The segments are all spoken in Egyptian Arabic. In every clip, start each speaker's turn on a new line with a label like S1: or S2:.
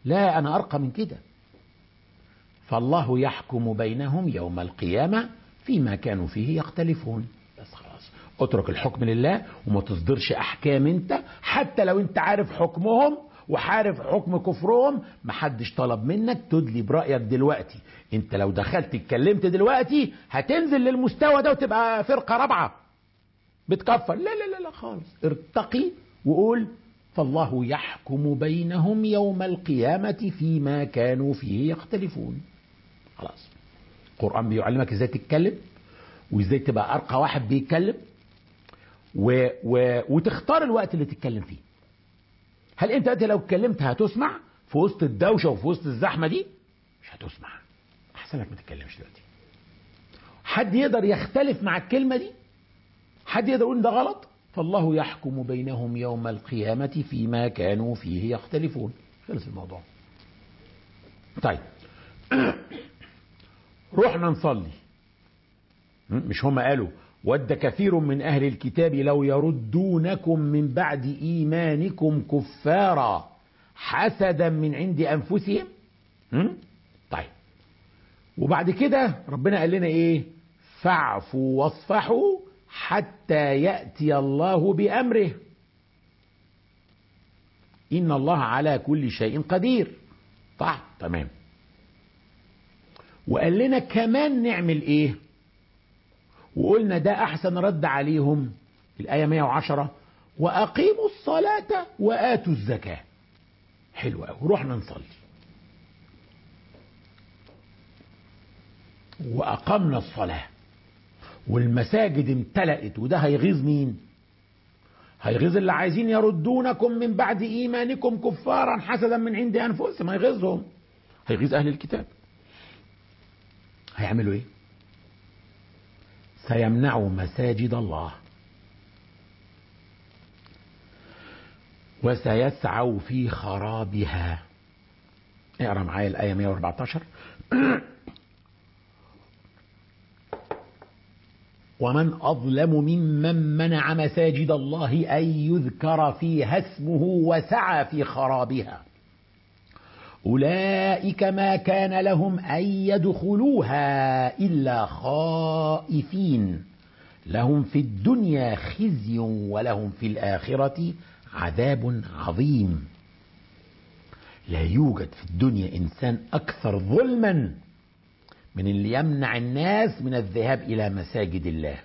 S1: لا أنا أرقى من كده فالله يحكم بينهم يوم القيامة فيما كانوا فيه يختلفون بس خلاص اترك الحكم لله وما تصدرش أحكام أنت حتى لو أنت عارف حكمهم وعارف حكم كفرهم محدش طلب منك تدلي برأيك دلوقتي انت لو دخلت اتكلمت دلوقتي هتنزل للمستوى ده وتبقى فرقة رابعة بتكفر لا لا لا لا خالص ارتقي وقول فالله يحكم بينهم يوم القيامة فيما كانوا فيه يختلفون خلاص القرآن بيعلمك ازاي تتكلم وازاي تبقى ارقى واحد بيتكلم و... و... وتختار الوقت اللي تتكلم فيه هل انت دلوقتي لو اتكلمت هتسمع في وسط الدوشه وفي وسط الزحمه دي مش هتسمع احسن لك ما تتكلمش دلوقتي حد يقدر يختلف مع الكلمه دي حد يقدر يقول ده غلط فالله يحكم بينهم يوم القيامه فيما كانوا فيه يختلفون خلص الموضوع طيب رحنا نصلي مش هم قالوا ود كثير من أهل الكتاب لو يردونكم من بعد إيمانكم كفارا حسدا من عند أنفسهم م? طيب وبعد كده ربنا قال لنا إيه فاعفوا واصفحوا حتى يأتي الله بأمره إن الله على كل شيء قدير طيب تمام وقال لنا كمان نعمل إيه وقلنا ده احسن رد عليهم الايه 110 واقيموا الصلاه واتوا الزكاه حلو قوي رحنا نصلي واقمنا الصلاه والمساجد امتلأت وده هيغيظ مين هيغيظ اللي عايزين يردونكم من بعد ايمانكم كفارا حسدا من عند انفسهم هيغيظهم هيغيظ اهل الكتاب هيعملوا ايه سيمنعوا مساجد الله وسيسعوا في خرابها اقرا معايا الايه 114 ومن اظلم ممن منع مساجد الله ان يذكر فيها اسمه وسعى في خرابها أولئك ما كان لهم أن يدخلوها إلا خائفين لهم في الدنيا خزي ولهم في الآخرة عذاب عظيم لا يوجد في الدنيا إنسان أكثر ظلما من اللي يمنع الناس من الذهاب إلى مساجد الله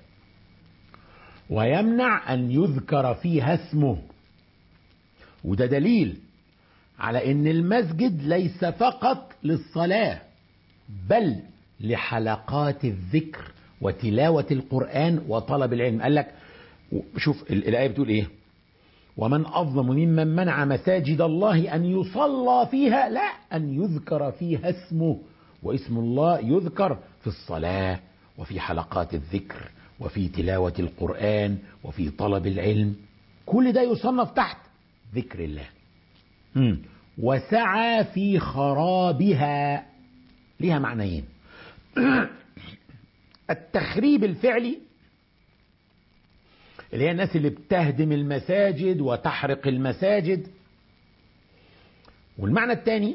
S1: ويمنع أن يذكر فيها اسمه وده دليل على ان المسجد ليس فقط للصلاه بل لحلقات الذكر وتلاوه القران وطلب العلم قال لك شوف الايه بتقول ايه ومن اظلم ممن منع مساجد الله ان يصلى فيها لا ان يذكر فيها اسمه واسم الله يذكر في الصلاه وفي حلقات الذكر وفي تلاوه القران وفي طلب العلم كل ده يصنف تحت ذكر الله مم. وسعى في خرابها ليها معنيين التخريب الفعلي اللي هي الناس اللي بتهدم المساجد وتحرق المساجد والمعنى الثاني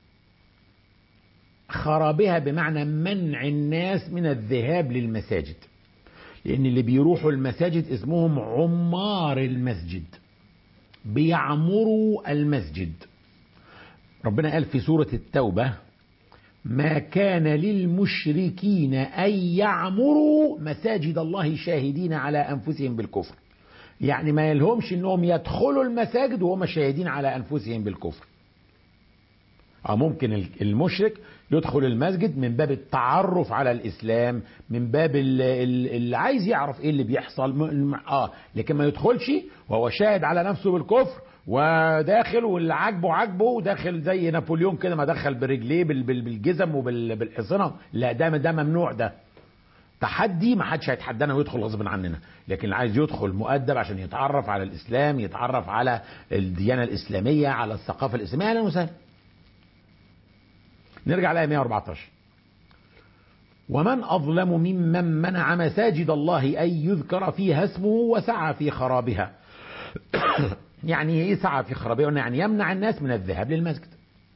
S1: خرابها بمعنى منع الناس من الذهاب للمساجد لان اللي بيروحوا المساجد اسمهم عمار المسجد بيعمروا المسجد ربنا قال في سورة التوبة ما كان للمشركين أن يعمروا مساجد الله شاهدين على أنفسهم بالكفر يعني ما يلهمش انهم يدخلوا المساجد وهم شاهدين على انفسهم بالكفر اه ممكن المشرك يدخل المسجد من باب التعرف على الاسلام من باب اللي عايز يعرف ايه اللي بيحصل اه لكن ما يدخلش وهو شاهد على نفسه بالكفر وداخل واللي عاجبه عاجبه وداخل زي نابليون كده ما دخل برجليه بالجزم وبالحصنه لا ده ده ممنوع ده تحدي ما حدش هيتحدانا ويدخل غصب عننا لكن اللي عايز يدخل مؤدب عشان يتعرف على الاسلام يتعرف على الديانه الاسلاميه على الثقافه الاسلاميه اهلا وسهلا نرجع لآية 114 ومن أظلم ممن منع مساجد الله أن يذكر فيها اسمه وسعى في خرابها يعني ايه سعى في خرابها يعني يمنع الناس من الذهاب للمسجد